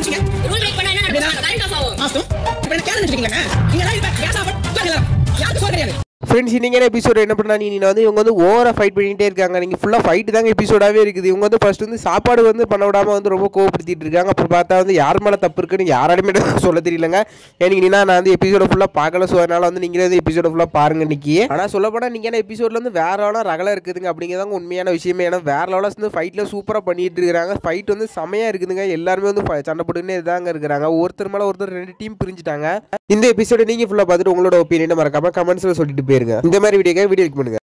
காமிச்சீங்க rule break பண்ணா என்ன நடக்கும் கரண்ட் ஆஃப் ஆகும் மாஸ்டர் இப்போ என்ன கேரன் வச்சிருக்கீங்க நீங்க எல்லாம் இப்ப கேஸ் ஆஃப் யாருக்கு சொல்ல கிடையாது ஃப்ரெண்ட்ஸ் இன்னைக்கு எபிசோட் என்ன பண்ணா நீ வந்து இவங்க வந்து ஓவராக ஃபைட் பண்ணிகிட்டே இருக்காங்க நீங்கள் ஃபுல்லாக ஃபைட்டு தாங்க எபிசோடாகவே இருக்குது இவங்க வந்து ஃபர்ஸ்ட் வந்து சாப்பாடு வந்து பண்ண விடாமல் வந்து ரொம்ப கோவப்படுத்திட்டு இருக்காங்க அப்புறம் பார்த்தா வந்து யார் மேலே தப்பு இருக்குன்னு யாராலுமே சொல்ல தெரியலங்க எனக்கு நான் வந்து எபிசோட ஃபுல்லாக பார்க்கல ஸோ அதனால் வந்து நீங்களே வந்து எபிசோட ஃபுல்லாக பாருங்க இன்னைக்கு ஆனால் சொல்ல போனால் நீங்கள் எபிசோடில் வந்து வேற லெவலாக ரகலை இருக்குதுங்க அப்படிங்கிறதாங்க உண்மையான விஷயமே ஏன்னா வேற லெவலாக வந்து ஃபைட்டில் சூப்பராக பண்ணிட்டு இருக்காங்க ஃபைட் வந்து செமையாக இருக்குதுங்க எல்லாருமே வந்து ஃப- சண்டை போட்டுன்னே இதாங்க இருக்கிறாங்க ஒருத்தர் மேலே ஒருத்தர் ரெண்டு டீம் பிரிஞ்சுட்டாங்க இந்த எபிசோட நீங்கள் ஃபுல்லாக பார்த்துட்டு உங்களோட ஒப்பீனியனை மறக்காம கமெண்ட்ஸில் சொல்லிட்டு போயிருங்க இந்த மாதிரி வீடியோக்காக வீடியோ பண்ணுங்க